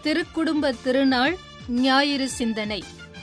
திருக்குடும்ப திருநாள் ஞாயிறு சிந்தனை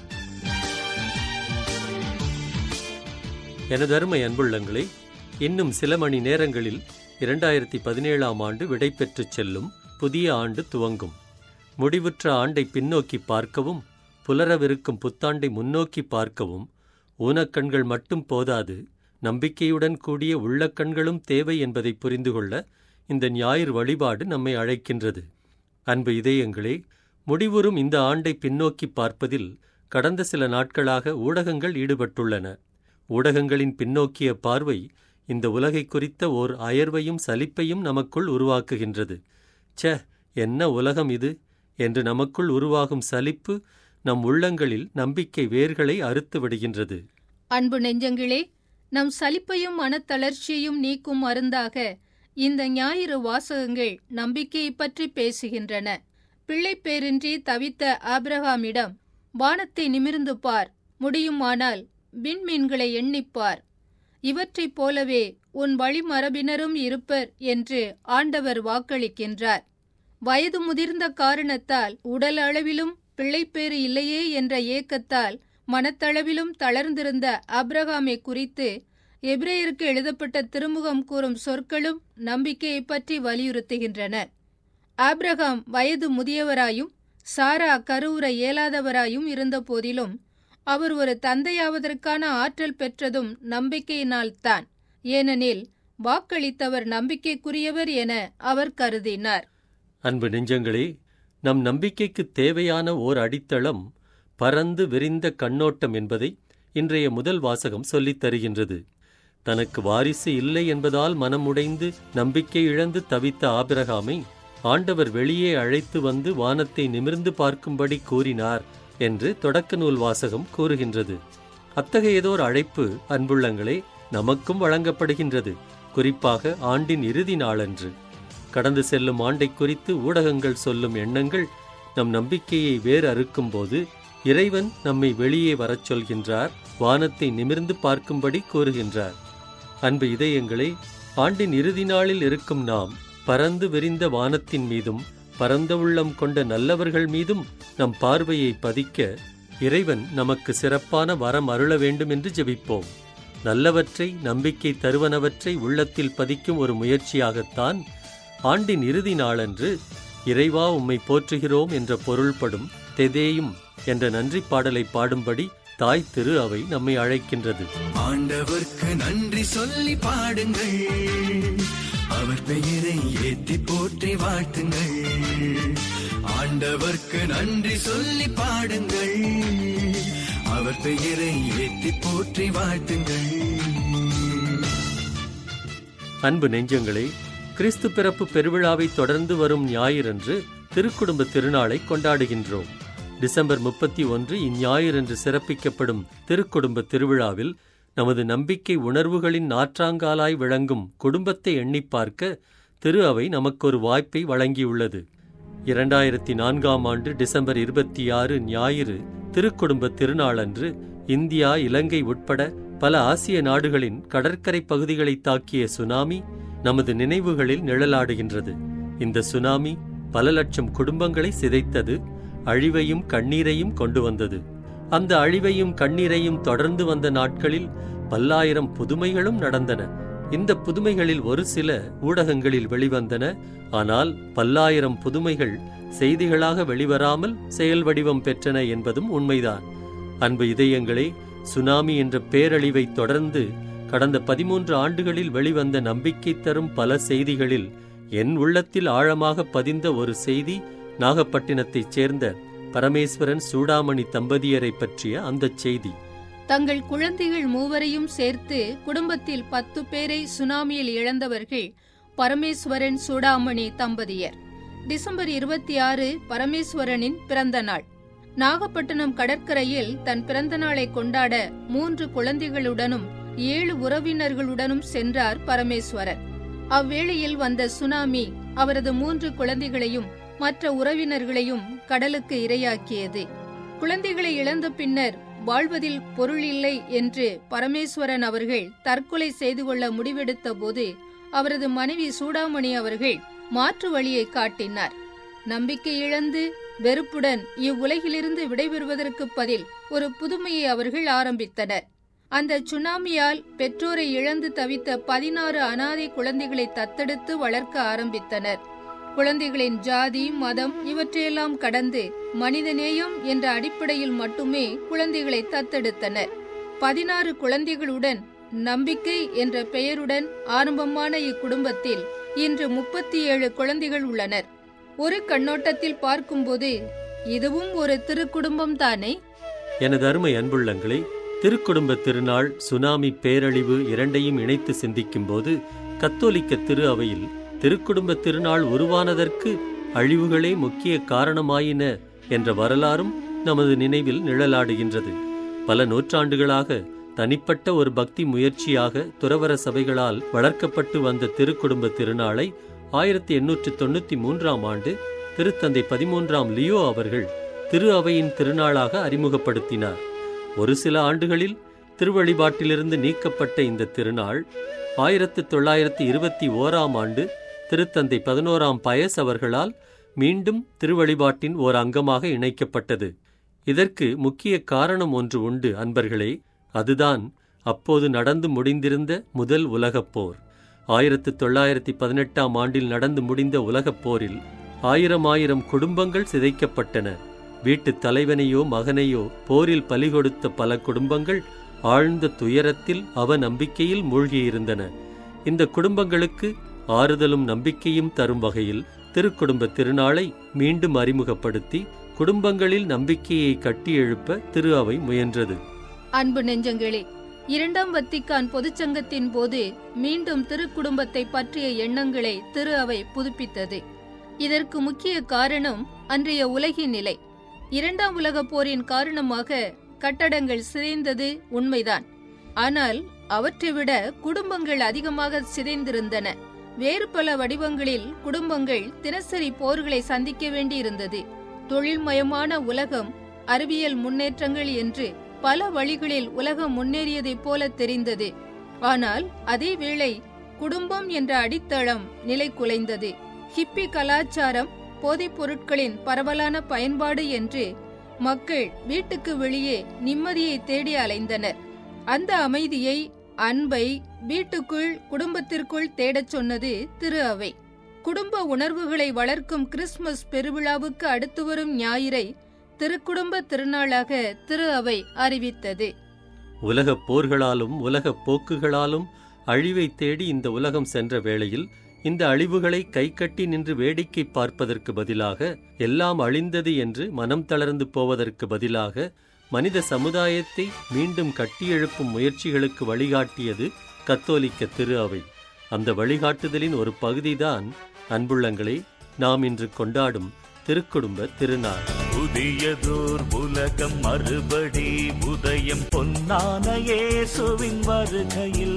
எனதருமை அன்புள்ளங்களே இன்னும் சில மணி நேரங்களில் இரண்டாயிரத்தி பதினேழாம் ஆண்டு விடைபெற்றுச் செல்லும் புதிய ஆண்டு துவங்கும் முடிவுற்ற ஆண்டை பின்னோக்கி பார்க்கவும் புலரவிருக்கும் புத்தாண்டை முன்னோக்கி பார்க்கவும் ஊனக்கண்கள் மட்டும் போதாது நம்பிக்கையுடன் கூடிய உள்ளக்கண்களும் தேவை என்பதை புரிந்து கொள்ள இந்த ஞாயிறு வழிபாடு நம்மை அழைக்கின்றது அன்பு இதயங்களே முடிவுறும் இந்த ஆண்டை பின்னோக்கி பார்ப்பதில் கடந்த சில நாட்களாக ஊடகங்கள் ஈடுபட்டுள்ளன ஊடகங்களின் பின்னோக்கிய பார்வை இந்த உலகை குறித்த ஓர் அயர்வையும் சலிப்பையும் நமக்குள் உருவாக்குகின்றது ச்ச என்ன உலகம் இது என்று நமக்குள் உருவாகும் சலிப்பு நம் உள்ளங்களில் நம்பிக்கை வேர்களை அறுத்து விடுகின்றது அன்பு நெஞ்சங்களே நம் சலிப்பையும் மனத்தளர்ச்சியையும் நீக்கும் மருந்தாக இந்த ஞாயிறு வாசகங்கள் நம்பிக்கையை பற்றி பேசுகின்றன பிள்ளைப்பேரின்றி தவித்த ஆபிரகாமிடம் வானத்தை நிமிர்ந்து பார் முடியுமானால் விண்மீன்களை எண்ணிப்பார் இவற்றைப் போலவே உன் வழிமரபினரும் இருப்பர் என்று ஆண்டவர் வாக்களிக்கின்றார் வயது முதிர்ந்த காரணத்தால் உடல் அளவிலும் பிள்ளைப்பேறு இல்லையே என்ற ஏக்கத்தால் மனத்தளவிலும் தளர்ந்திருந்த அப்ரஹாமை குறித்து எபிரேயருக்கு எழுதப்பட்ட திருமுகம் கூறும் சொற்களும் நம்பிக்கையை பற்றி வலியுறுத்துகின்றன ஆப்ரஹாம் வயது முதியவராயும் சாரா கருவுற இயலாதவராயும் இருந்த போதிலும் அவர் ஒரு தந்தையாவதற்கான ஆற்றல் பெற்றதும் நம்பிக்கையினால்தான் ஏனெனில் வாக்களித்தவர் நம்பிக்கைக்குரியவர் என அவர் கருதினார் அன்பு நெஞ்சங்களே நம் நம்பிக்கைக்கு தேவையான ஓர் அடித்தளம் பரந்து விரிந்த கண்ணோட்டம் என்பதை இன்றைய முதல் வாசகம் சொல்லித் தருகின்றது தனக்கு வாரிசு இல்லை என்பதால் மனம் உடைந்து நம்பிக்கை இழந்து தவித்த ஆபிரகாமை ஆண்டவர் வெளியே அழைத்து வந்து வானத்தை நிமிர்ந்து பார்க்கும்படி கூறினார் என்று தொடக்க நூல் வாசகம் கூறுகின்றது அத்தகையதோர் அழைப்பு அன்புள்ளங்களே நமக்கும் வழங்கப்படுகின்றது குறிப்பாக ஆண்டின் இறுதி நாளன்று கடந்து செல்லும் ஆண்டை குறித்து ஊடகங்கள் சொல்லும் எண்ணங்கள் நம் நம்பிக்கையை வேறு அறுக்கும்போது இறைவன் நம்மை வெளியே வரச் சொல்கின்றார் வானத்தை நிமிர்ந்து பார்க்கும்படி கூறுகின்றார் அன்பு இதயங்களே ஆண்டின் இறுதி நாளில் இருக்கும் நாம் பரந்து விரிந்த வானத்தின் மீதும் பரந்த உள்ளம் கொண்ட நல்லவர்கள் மீதும் நம் பார்வையை பதிக்க இறைவன் நமக்கு சிறப்பான வரம் அருள வேண்டும் என்று ஜெபிப்போம் நல்லவற்றை நம்பிக்கை தருவனவற்றை உள்ளத்தில் பதிக்கும் ஒரு முயற்சியாகத்தான் ஆண்டின் இறுதி நாளன்று இறைவா உம்மை போற்றுகிறோம் என்ற பொருள்படும் தெதேயும் என்ற நன்றி பாடலை பாடும்படி தாய் திரு அவை நம்மை அழைக்கின்றது ஆண்டவர்க்கு நன்றி சொல்லி பாடுங்கள் அவர் பெயரை ஏத்தி போற்றி வாழ்த்துங்கள் ஆண்டவர்க்கு நன்றி சொல்லி பாடுங்கள் அவர் பெயரை ஏத்தி போற்றி வாழ்த்துங்கள் அன்பு நெஞ்சங்களே கிறிஸ்து பிறப்பு பெருவிழாவை தொடர்ந்து வரும் ஞாயிறன்று திருக்குடும்ப திருநாளை கொண்டாடுகின்றோம் டிசம்பர் முப்பத்தி ஒன்று இந்ஞாயிறன்று சிறப்பிக்கப்படும் திருக்குடும்ப திருவிழாவில் நமது நம்பிக்கை உணர்வுகளின் நாற்றாங்காலாய் விளங்கும் குடும்பத்தை எண்ணிப் பார்க்க திரு அவை நமக்கொரு வாய்ப்பை வழங்கியுள்ளது இரண்டாயிரத்தி நான்காம் ஆண்டு டிசம்பர் இருபத்தி ஆறு ஞாயிறு திருக்குடும்ப திருநாளன்று இந்தியா இலங்கை உட்பட பல ஆசிய நாடுகளின் கடற்கரை பகுதிகளை தாக்கிய சுனாமி நமது நினைவுகளில் நிழலாடுகின்றது இந்த சுனாமி பல லட்சம் குடும்பங்களை சிதைத்தது அழிவையும் கண்ணீரையும் கொண்டு வந்தது அந்த அழிவையும் கண்ணீரையும் தொடர்ந்து வந்த நாட்களில் பல்லாயிரம் புதுமைகளும் நடந்தன இந்த புதுமைகளில் ஒரு சில ஊடகங்களில் வெளிவந்தன ஆனால் பல்லாயிரம் புதுமைகள் செய்திகளாக வெளிவராமல் செயல் வடிவம் பெற்றன என்பதும் உண்மைதான் அன்பு இதயங்களே சுனாமி என்ற பேரழிவை தொடர்ந்து கடந்த பதிமூன்று ஆண்டுகளில் வெளிவந்த நம்பிக்கை தரும் பல செய்திகளில் என் உள்ளத்தில் ஆழமாக பதிந்த ஒரு செய்தி நாகப்பட்டினத்தைச் சேர்ந்த பரமேஸ்வரன் சூடாமணி தம்பதியரை பற்றிய அந்தச் செய்தி தங்கள் குழந்தைகள் மூவரையும் சேர்த்து குடும்பத்தில் பத்து பேரை சுனாமியில் இழந்தவர்கள் பரமேஸ்வரன் சூடாமணி தம்பதியர் டிசம்பர் இருபத்தி ஆறு பரமேஸ்வரனின் பிறந்த நாள் நாகப்பட்டினம் கடற்கரையில் தன் பிறந்த நாளை கொண்டாட மூன்று குழந்தைகளுடனும் ஏழு உறவினர்களுடனும் சென்றார் பரமேஸ்வரன் அவ்வேளையில் வந்த சுனாமி அவரது மூன்று குழந்தைகளையும் மற்ற உறவினர்களையும் கடலுக்கு இரையாக்கியது குழந்தைகளை இழந்த பின்னர் வாழ்வதில் பொருள் இல்லை என்று பரமேஸ்வரன் அவர்கள் தற்கொலை செய்து கொள்ள முடிவெடுத்த போது அவரது மனைவி சூடாமணி அவர்கள் மாற்று வழியை காட்டினார் நம்பிக்கை இழந்து வெறுப்புடன் இவ்வுலகிலிருந்து விடைபெறுவதற்கு பதில் ஒரு புதுமையை அவர்கள் ஆரம்பித்தனர் அந்த சுனாமியால் பெற்றோரை இழந்து தவித்த பதினாறு அனாதை குழந்தைகளை தத்தெடுத்து வளர்க்க ஆரம்பித்தனர் குழந்தைகளின் ஜாதி மதம் இவற்றையெல்லாம் கடந்து மனிதநேயம் என்ற அடிப்படையில் மட்டுமே குழந்தைகளை தத்தெடுத்தனர் பதினாறு குழந்தைகளுடன் நம்பிக்கை என்ற பெயருடன் ஆரம்பமான இக்குடும்பத்தில் இன்று முப்பத்தி ஏழு குழந்தைகள் உள்ளனர் ஒரு கண்ணோட்டத்தில் பார்க்கும்போது இதுவும் ஒரு திருக்குடும்பம் தானே எனது அருமை அன்புள்ளங்களே திருக்குடும்ப திருநாள் சுனாமி பேரழிவு இரண்டையும் இணைத்து சிந்திக்கும்போது கத்தோலிக்க திரு அவையில் திருக்குடும்ப திருநாள் உருவானதற்கு அழிவுகளே முக்கிய காரணமாயின என்ற வரலாறும் நமது நினைவில் நிழலாடுகின்றது பல நூற்றாண்டுகளாக தனிப்பட்ட ஒரு பக்தி முயற்சியாக துறவர சபைகளால் வளர்க்கப்பட்டு வந்த திருக்குடும்ப திருநாளை ஆயிரத்தி எண்ணூற்று தொண்ணூத்தி மூன்றாம் ஆண்டு திருத்தந்தை பதிமூன்றாம் லியோ அவர்கள் திரு அவையின் திருநாளாக அறிமுகப்படுத்தினார் ஒரு சில ஆண்டுகளில் திருவழிபாட்டிலிருந்து நீக்கப்பட்ட இந்த திருநாள் ஆயிரத்து தொள்ளாயிரத்தி இருபத்தி ஓராம் ஆண்டு திருத்தந்தை பதினோராம் பயஸ் அவர்களால் மீண்டும் திருவழிபாட்டின் ஓர் அங்கமாக இணைக்கப்பட்டது இதற்கு முக்கிய காரணம் ஒன்று உண்டு அன்பர்களே அதுதான் அப்போது நடந்து முடிந்திருந்த முதல் உலகப் போர் ஆயிரத்து தொள்ளாயிரத்தி பதினெட்டாம் ஆண்டில் நடந்து முடிந்த உலகப் போரில் ஆயிரம் ஆயிரம் குடும்பங்கள் சிதைக்கப்பட்டன வீட்டுத் தலைவனையோ மகனையோ போரில் பலி கொடுத்த பல குடும்பங்கள் ஆழ்ந்த துயரத்தில் அவ நம்பிக்கையில் மூழ்கியிருந்தன இந்த குடும்பங்களுக்கு ஆறுதலும் நம்பிக்கையும் தரும் வகையில் திருக்குடும்ப திருநாளை மீண்டும் அறிமுகப்படுத்தி குடும்பங்களில் நம்பிக்கையை கட்டியெழுப்ப திரு அவை முயன்றது அன்பு நெஞ்சங்களே இரண்டாம் வத்திக்கான் பொதுச்சங்கத்தின் போது மீண்டும் திருக்குடும்பத்தை பற்றிய எண்ணங்களை திரு அவை புதுப்பித்தது இதற்கு முக்கிய காரணம் அன்றைய உலகின் நிலை இரண்டாம் உலகப் போரின் காரணமாக கட்டடங்கள் சிதைந்தது உண்மைதான் ஆனால் அவற்றை விட குடும்பங்கள் அதிகமாக சிதைந்திருந்தன வேறு பல வடிவங்களில் குடும்பங்கள் தினசரி போர்களை சந்திக்க வேண்டியிருந்தது தொழில்மயமான உலகம் அறிவியல் முன்னேற்றங்கள் என்று பல வழிகளில் உலகம் முன்னேறியதைப் போல தெரிந்தது ஆனால் அதே வேளை குடும்பம் என்ற அடித்தளம் நிலை குலைந்தது ஹிப்பி கலாச்சாரம் போதைப் பொருட்களின் பரவலான பயன்பாடு என்று மக்கள் வீட்டுக்கு வெளியே நிம்மதியை தேடி அலைந்தனர் அந்த அமைதியை அன்பை வீட்டுக்குள் குடும்பத்திற்குள் தேடச் சொன்னது திரு அவை குடும்ப உணர்வுகளை வளர்க்கும் கிறிஸ்துமஸ் பெருவிழாவுக்கு அடுத்து வரும் ஞாயிறை திருக்குடும்ப திருநாளாக திரு அவை அறிவித்தது உலகப் போர்களாலும் உலகப் போக்குகளாலும் அழிவை தேடி இந்த உலகம் சென்ற வேளையில் இந்த அழிவுகளை கைகட்டி நின்று வேடிக்கை பார்ப்பதற்கு பதிலாக எல்லாம் அழிந்தது என்று மனம் தளர்ந்து போவதற்கு பதிலாக மனித சமுதாயத்தை மீண்டும் கட்டியெழுப்பும் முயற்சிகளுக்கு வழிகாட்டியது கத்தோலிக்க திரு அவை அந்த வழிகாட்டுதலின் ஒரு பகுதிதான் அன்புள்ளங்களே நாம் இன்று கொண்டாடும் திருக்குடும்ப திருநாள் புதியதோர் உலகம் மறுபடி உதயம் பொன்னான இயேசுவின் வருகையில்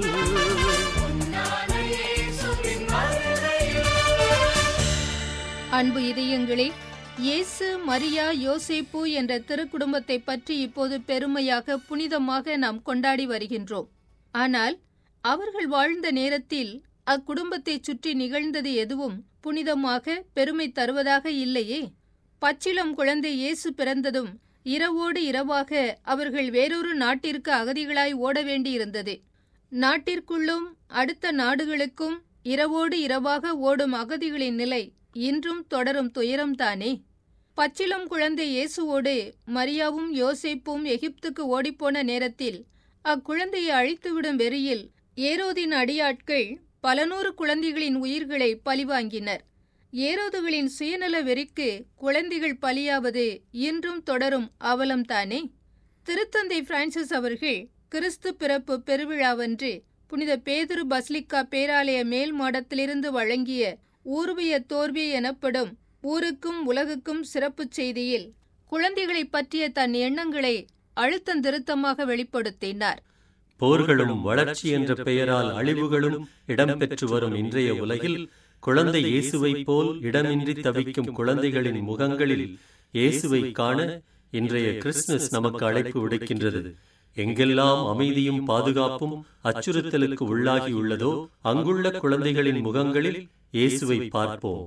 அன்பு இதயங்களே இயேசு மரியா யோசேப்பு என்ற திருக்குடும்பத்தை பற்றி இப்போது பெருமையாக புனிதமாக நாம் கொண்டாடி வருகின்றோம் ஆனால் அவர்கள் வாழ்ந்த நேரத்தில் அக்குடும்பத்தைச் சுற்றி நிகழ்ந்தது எதுவும் புனிதமாக பெருமை தருவதாக இல்லையே பச்சிளம் குழந்தை இயேசு பிறந்ததும் இரவோடு இரவாக அவர்கள் வேறொரு நாட்டிற்கு அகதிகளாய் ஓட வேண்டியிருந்தது நாட்டிற்குள்ளும் அடுத்த நாடுகளுக்கும் இரவோடு இரவாக ஓடும் அகதிகளின் நிலை இன்றும் தொடரும் துயரம்தானே பச்சிளம் குழந்தை இயேசுவோடு மரியாவும் யோசேப்பும் எகிப்துக்கு ஓடிப்போன நேரத்தில் அக்குழந்தையை அழித்துவிடும் வெறியில் ஏரோதின் அடியாட்கள் பல நூறு குழந்தைகளின் உயிர்களை பலிவாங்கினர் ஏரோதுகளின் சுயநல வெறிக்கு குழந்தைகள் பலியாவது இன்றும் தொடரும் அவலம்தானே திருத்தந்தை பிரான்சிஸ் அவர்கள் கிறிஸ்து பிறப்பு பெருவிழாவன்று புனித பேதுரு பஸ்லிக்கா பேராலய மேல் மாடத்திலிருந்து வழங்கிய ஊர்விய தோர்வி எனப்படும் ஊருக்கும் உலகுக்கும் சிறப்புச் செய்தியில் குழந்தைகளைப் பற்றிய தன் எண்ணங்களை அழுத்தந்திருத்தமாக வெளிப்படுத்தினார் போர்களும் வளர்ச்சி என்ற பெயரால் அழிவுகளும் இடம்பெற்று வரும் இன்றைய உலகில் குழந்தை இயேசுவைப் போல் இடமின்றி தவிக்கும் குழந்தைகளின் முகங்களில் இயேசுவை காண இன்றைய கிறிஸ்துமஸ் நமக்கு அழைப்பு விடுக்கின்றது எங்கெல்லாம் அமைதியும் பாதுகாப்பும் அச்சுறுத்தலுக்கு உள்ளாகியுள்ளதோ அங்குள்ள குழந்தைகளின் முகங்களில் இயேசுவை பார்ப்போம்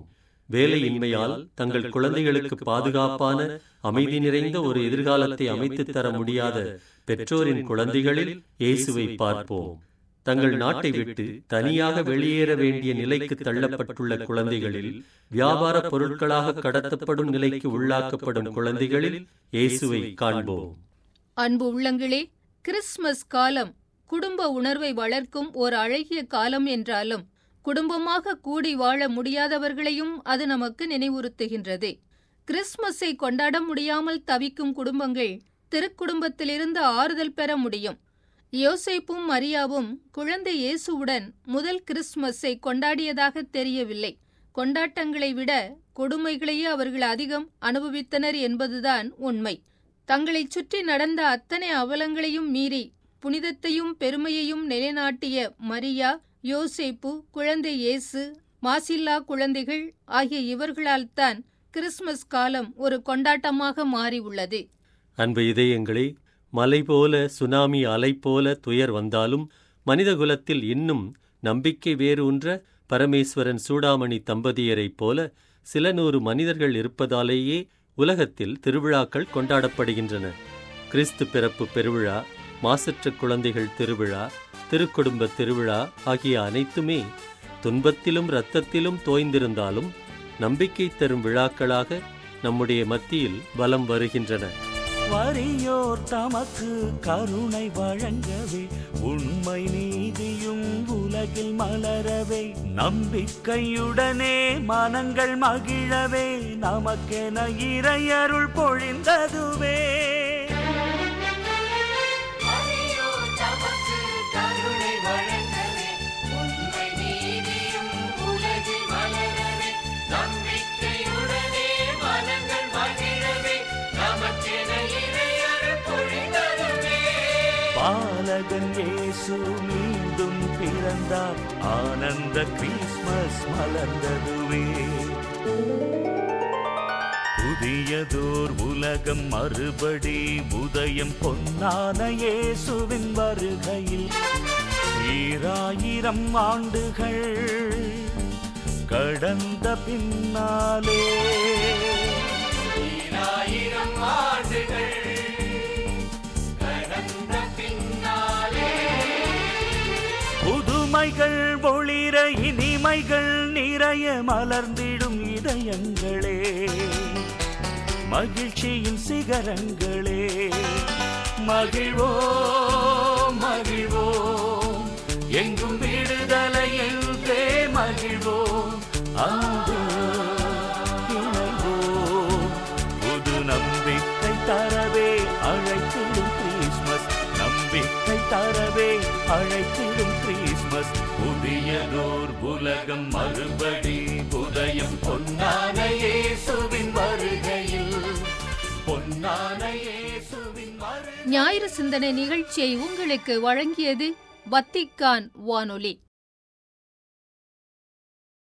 வேலையின்மையால் தங்கள் குழந்தைகளுக்கு பாதுகாப்பான அமைதி நிறைந்த ஒரு எதிர்காலத்தை அமைத்துத் தர முடியாத பெற்றோரின் குழந்தைகளில் இயேசுவை பார்ப்போம் தங்கள் நாட்டை விட்டு தனியாக வெளியேற வேண்டிய நிலைக்கு தள்ளப்பட்டுள்ள குழந்தைகளில் வியாபார பொருட்களாக கடத்தப்படும் நிலைக்கு உள்ளாக்கப்படும் குழந்தைகளில் இயேசுவை காண்போம் அன்பு உள்ளங்களே கிறிஸ்மஸ் காலம் குடும்ப உணர்வை வளர்க்கும் ஒரு அழகிய காலம் என்றாலும் குடும்பமாக கூடி வாழ முடியாதவர்களையும் அது நமக்கு நினைவுறுத்துகின்றது கிறிஸ்மஸை கொண்டாட முடியாமல் தவிக்கும் குடும்பங்கள் திருக்குடும்பத்திலிருந்து ஆறுதல் பெற முடியும் யோசேப்பும் மரியாவும் குழந்தை இயேசுவுடன் முதல் கிறிஸ்மஸை கொண்டாடியதாக தெரியவில்லை கொண்டாட்டங்களை விட கொடுமைகளையே அவர்கள் அதிகம் அனுபவித்தனர் என்பதுதான் உண்மை தங்களைச் சுற்றி நடந்த அத்தனை அவலங்களையும் மீறி புனிதத்தையும் பெருமையையும் நிலைநாட்டிய மரியா யோசேப்பு குழந்தை இயேசு மாசில்லா குழந்தைகள் ஆகிய இவர்களால் தான் கிறிஸ்மஸ் காலம் ஒரு கொண்டாட்டமாக மாறியுள்ளது அன்பு இதயங்களே மலை போல சுனாமி அலை போல துயர் வந்தாலும் மனிதகுலத்தில் இன்னும் நம்பிக்கை வேரூன்ற பரமேஸ்வரன் சூடாமணி தம்பதியரைப் போல சில நூறு மனிதர்கள் இருப்பதாலேயே உலகத்தில் திருவிழாக்கள் கொண்டாடப்படுகின்றன கிறிஸ்து பிறப்பு பெருவிழா மாசற்ற குழந்தைகள் திருவிழா திருக்குடும்ப திருவிழா ஆகிய அனைத்துமே துன்பத்திலும் இரத்தத்திலும் தோய்ந்திருந்தாலும் நம்பிக்கை தரும் விழாக்களாக நம்முடைய மத்தியில் பலம் வருகின்றன வறியோர் தமக்கு கருணை வழங்கவே உண்மை நீதியும் உலகில் மலரவே நம்பிக்கையுடனே மனங்கள் மகிழவே நமக்கென இறையருள் பொழிந்ததுவே பாலகன் இயேசு மீண்டும் பிறந்தார் ஆனந்த கிறிஸ்மஸ் மலர்ந்ததுவே புதியதோர் உலகம் மறுபடி உதயம் பொன்னான இயேசுவின் வருகையில் ஈராயிரம் ஆண்டுகள் கடந்த பின்னாலே ஈராயிரம் ஆண்டுகள் புதுமைகள் ஒளிர இனிமைகள் நிறைய மலர்ந்திடும் இதயங்களே மகிழ்ச்சியின் சிகரங்களே மகிழ்வோம் மகிழ்வோம் எங்கும் விடுதலை என்றே மகிழ்வோம் அங்கு இணைவோம் புது நம்பிக்கை தரவே அழைத்திடும் கிறிஸ்மஸ் நம்பிக்கை தரவே அழைத்திடும் கிறிஸ்மஸ் புதியதோர் உலகம் மறுபடி புதயம் பொன்னான இயேசுவின் வருகையில் பொன்னான இயேசுவின் வருகை ஞாயிறு சிந்தனை நிகழ்ச்சியை உங்களுக்கு வழங்கியது வத்திக்கான் வானொலி